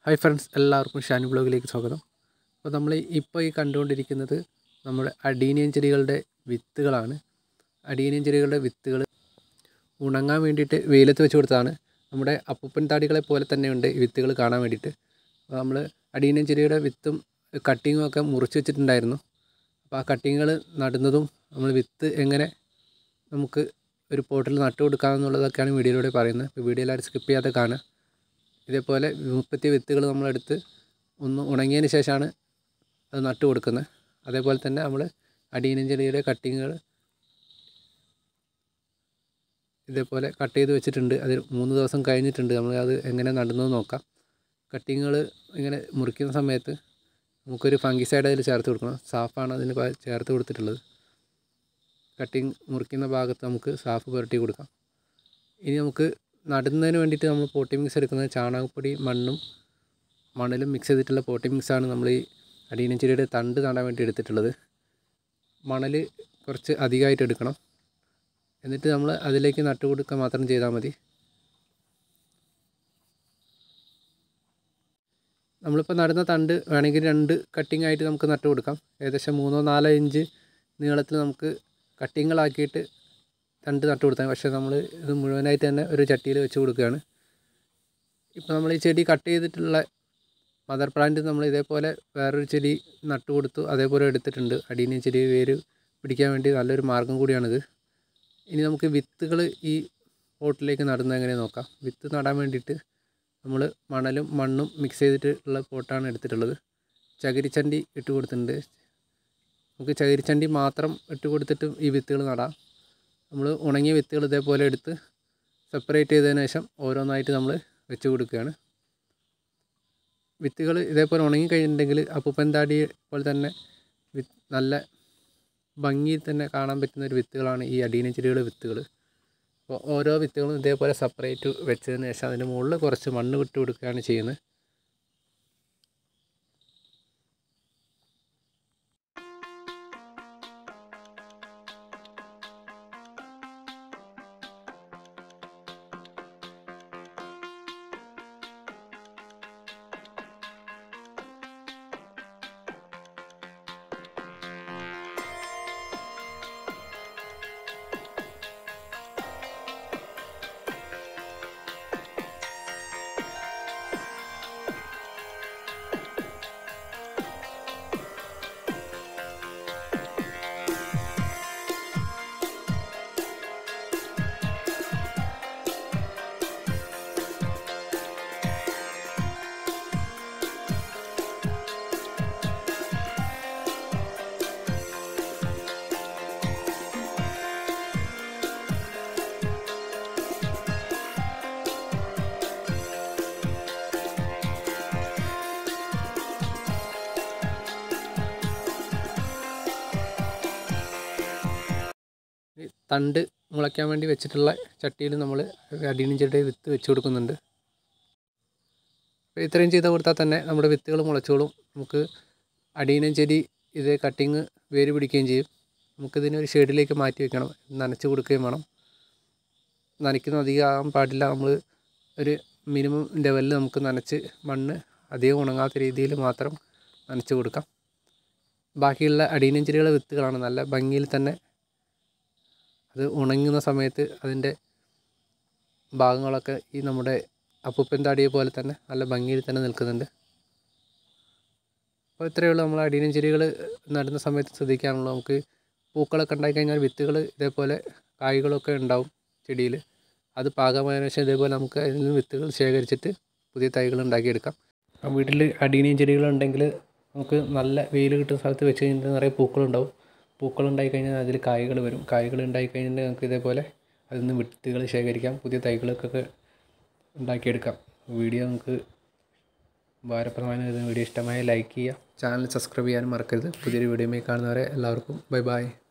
hi friends എല്ലാവർക്കും ഷാനി ബ്ലോഗിലേക്ക് സ്വാഗതം അപ്പോൾ നമ്മൾ ഇപ്പോൾ ഈ കണ്ടുകൊണ്ടിരിക്കുന്നത് നമ്മുടെ അടീനിയൻ ചെടികളുടെ വിത്തുകളാണ് അടീനിയൻ ചെടികളുടെ വിത്തുകൾ ഉണങ്ങാൻ വേണ്ടിയിട്ട് വെയിലത്ത് വെച്ച് കൊടുത്തതാണ് നമ്മുടെ അപ്പൂപ്പൻ താടികളെ പോലെ തന്നെയുണ്ട് ഈ വിത്തുകൾ കാണാൻ വേണ്ടിയിട്ട് അപ്പോൾ നമ്മൾ അടീനിയൻ ചെടിയുടെ വിത്തും കട്ടിങ്ങും ഒക്കെ മുറിച്ച് വെച്ചിട്ടുണ്ടായിരുന്നു അപ്പോൾ ആ കട്ടിങ്ങുകൾ നടുന്നതും നമ്മൾ വിത്ത് എങ്ങനെ നമുക്ക് ഒരു പോട്ടിൽ നട്ടു കൊടുക്കാമെന്നുള്ളതൊക്കെയാണ് വീഡിയോയിലൂടെ പറയുന്നത് അപ്പോൾ വീഡിയോ എല്ലാവരും സ്കിപ്പ് ചെയ്യാതെ കാണുക ഇതേപോലെ മുപ്പത്തി വിത്തുകൾ നമ്മളെടുത്ത് ഒന്ന് ഉണങ്ങിയതിന് ശേഷമാണ് അത് നട്ടു കൊടുക്കുന്നത് അതേപോലെ തന്നെ നമ്മൾ അടീനം ചെടിയുടെ കട്ടിങ്ങുകൾ ഇതേപോലെ കട്ട് ചെയ്ത് വെച്ചിട്ടുണ്ട് അത് മൂന്ന് ദിവസം കഴിഞ്ഞിട്ടുണ്ട് നമ്മൾ അത് എങ്ങനെ നടുന്നത് നോക്കാം കട്ടിങ്ങുകൾ ഇങ്ങനെ മുറിക്കുന്ന സമയത്ത് നമുക്കൊരു ഫംഗിസൈഡ് അതിൽ ചേർത്ത് കൊടുക്കണം സാഫാണ് അതിന് പ- ചേർത്ത് കൊടുത്തിട്ടുള്ളത് കട്ടിങ് മുറിക്കുന്ന ഭാഗത്ത് നമുക്ക് സാഫ് പുരട്ടി കൊടുക്കാം ഇനി നമുക്ക് നടുന്നതിന് വേണ്ടിയിട്ട് നമ്മൾ പോട്ടി മിക്സ് എടുക്കുന്നത് ചാണകപ്പൊടി മണ്ണും മണലും മിക്സ് ചെയ്തിട്ടുള്ള പോട്ടി മിക്സാണ് നമ്മൾ ഈ അടീനം ചെടിയുടെ തണ്ട് നടാൻ വേണ്ടി എടുത്തിട്ടുള്ളത് മണൽ കുറച്ച് അധികമായിട്ട് എടുക്കണം എന്നിട്ട് നമ്മൾ അതിലേക്ക് നട്ടു കൊടുക്കുക മാത്രം ചെയ്താൽ മതി നമ്മളിപ്പോൾ നടുന്ന തണ്ട് വേണമെങ്കിൽ രണ്ട് കട്ടിംഗ് ആയിട്ട് നമുക്ക് നട്ടു കൊടുക്കാം ഏകദേശം മൂന്നോ നാലോ ഇഞ്ച് നീളത്തിൽ നമുക്ക് കട്ടിങ്ങുകളാക്കിയിട്ട് തണ്ട് നട്ടു കൊടുത്താൽ പക്ഷേ നമ്മൾ ഇത് മുഴുവനായിട്ട് തന്നെ ഒരു ചട്ടിയിൽ വെച്ച് കൊടുക്കുകയാണ് ഇപ്പോൾ നമ്മൾ ഈ ചെടി കട്ട് ചെയ്തിട്ടുള്ള മദർ പ്ലാന്റ് നമ്മൾ ഇതേപോലെ വേറൊരു ചെടി നട്ടു കൊടുത്തു അതേപോലെ എടുത്തിട്ടുണ്ട് അടീനിയ ചെടി വേര് പിടിക്കാൻ വേണ്ടി നല്ലൊരു മാർഗം കൂടിയാണിത് ഇനി നമുക്ക് വിത്തുകൾ ഈ പോട്ടിലേക്ക് നടുന്നത് എങ്ങനെ നോക്കാം വിത്ത് നടാൻ വേണ്ടിയിട്ട് നമ്മൾ മണലും മണ്ണും മിക്സ് ചെയ്തിട്ടുള്ള പോട്ടാണ് എടുത്തിട്ടുള്ളത് ചകിരിച്ചണ്ടി ഇട്ട് കൊടുത്തിട്ടുണ്ട് നമുക്ക് ചകിരിച്ചണ്ടി മാത്രം ഇട്ട് കൊടുത്തിട്ട് ഈ വിത്തുകൾ നടാം നമ്മൾ ഉണങ്ങിയ വിത്തുകൾ ഇതേപോലെ എടുത്ത് സെപ്പറേറ്റ് ചെയ്തതിന് ശേഷം ഓരോന്നായിട്ട് നമ്മൾ വെച്ച് കൊടുക്കുകയാണ് വിത്തുകൾ ഇതേപോലെ ഉണങ്ങി കഴിഞ്ഞിട്ടുണ്ടെങ്കിൽ അപ്പൂപ്പൻ താടി പോലെ തന്നെ വി നല്ല ഭംഗിയിൽ തന്നെ കാണാൻ പറ്റുന്ന ഒരു വിത്തുകളാണ് ഈ അടീന ചെടികളുടെ വിത്തുകൾ അപ്പോൾ ഓരോ വിത്തുകളും ഇതേപോലെ സെപ്പറേറ്റ് വെച്ചതിന് ശേഷം അതിൻ്റെ മുകളിൽ കുറച്ച് മണ്ണ് വിട്ട് കൊടുക്കുകയാണ് ചെയ്യുന്നത് ഈ തണ്ട് മുളയ്ക്കാൻ വേണ്ടി വെച്ചിട്ടുള്ള ചട്ടിയിൽ നമ്മൾ അടീനം ചെടിയുടെ വിത്ത് വെച്ച് കൊടുക്കുന്നുണ്ട് അപ്പോൾ ഇത്രയും ചെയ്ത് കൊടുത്താൽ തന്നെ നമ്മുടെ വിത്തുകൾ മുളച്ചോളും നമുക്ക് അടീനം ചെടി ഇത് കട്ടിങ് വേര് പിടിക്കുകയും ചെയ്യും നമുക്കിതിനെ ഒരു ഷെയ്ഡിലേക്ക് മാറ്റി വെക്കണം നനച്ച് കൊടുക്കുകയും വേണം നനയ്ക്കുന്ന അധികം ആകാൻ പാടില്ല നമ്മൾ ഒരു മിനിമം ലെവലിൽ നമുക്ക് നനച്ച് മണ്ണ് അധികം ഉണങ്ങാത്ത രീതിയിൽ മാത്രം നനച്ച് കൊടുക്കാം ബാക്കിയുള്ള അടീനം ചെടികളുടെ വിത്തുകളാണ് നല്ല ഭംഗിയിൽ തന്നെ അത് ഉണങ്ങുന്ന സമയത്ത് അതിൻ്റെ ഭാഗങ്ങളൊക്കെ ഈ നമ്മുടെ അപ്പൂപ്പൻ താടിയെ പോലെ തന്നെ നല്ല ഭംഗിയിൽ തന്നെ നിൽക്കുന്നുണ്ട് അപ്പോൾ ഇത്രയേ ഉള്ളൂ നമ്മൾ അടീനം ചെടികൾ നടുന്ന സമയത്ത് ശ്രദ്ധിക്കാനുള്ളൂ നമുക്ക് പൂക്കളൊക്കെ ഉണ്ടായിക്കഴിഞ്ഞാൽ വിത്തുകൾ ഇതേപോലെ കായ്കളൊക്കെ ഉണ്ടാവും ചെടിയിൽ അത് പാകമായതിനു ശേഷം ഇതേപോലെ നമുക്ക് അതിൽ നിന്ന് വിത്തുകൾ ശേഖരിച്ചിട്ട് പുതിയ തൈകൾ ഉണ്ടാക്കിയെടുക്കാം ആ വീട്ടിൽ അടീനിയം ചെടികളുണ്ടെങ്കിൽ നമുക്ക് നല്ല വെയിൽ കിട്ടുന്ന സ്ഥലത്ത് വെച്ച് കഴിഞ്ഞാൽ നിറയെ പൂക്കളുണ്ടാവും പൂക്കൾ ഉണ്ടായിക്കഴിഞ്ഞാൽ അതിൽ കായ്കൾ വരും കായ്കൾ ഉണ്ടായിക്കഴിഞ്ഞാൽ നമുക്ക് ഇതേപോലെ അതിൽ നിന്ന് വിത്തുകൾ ശേഖരിക്കാം പുതിയ തൈകൾക്കൊക്കെ ഉണ്ടാക്കിയെടുക്കാം വീഡിയോ നമുക്ക് ഉപകാരപ്രദമായ വീഡിയോ ഇഷ്ടമായ ലൈക്ക് ചെയ്യുക ചാനൽ സബ്സ്ക്രൈബ് ചെയ്യാനും മറക്കരുത് പുതിയൊരു വീഡിയോയുമായി കാണുന്നവരെ എല്ലാവർക്കും ബൈ ബൈ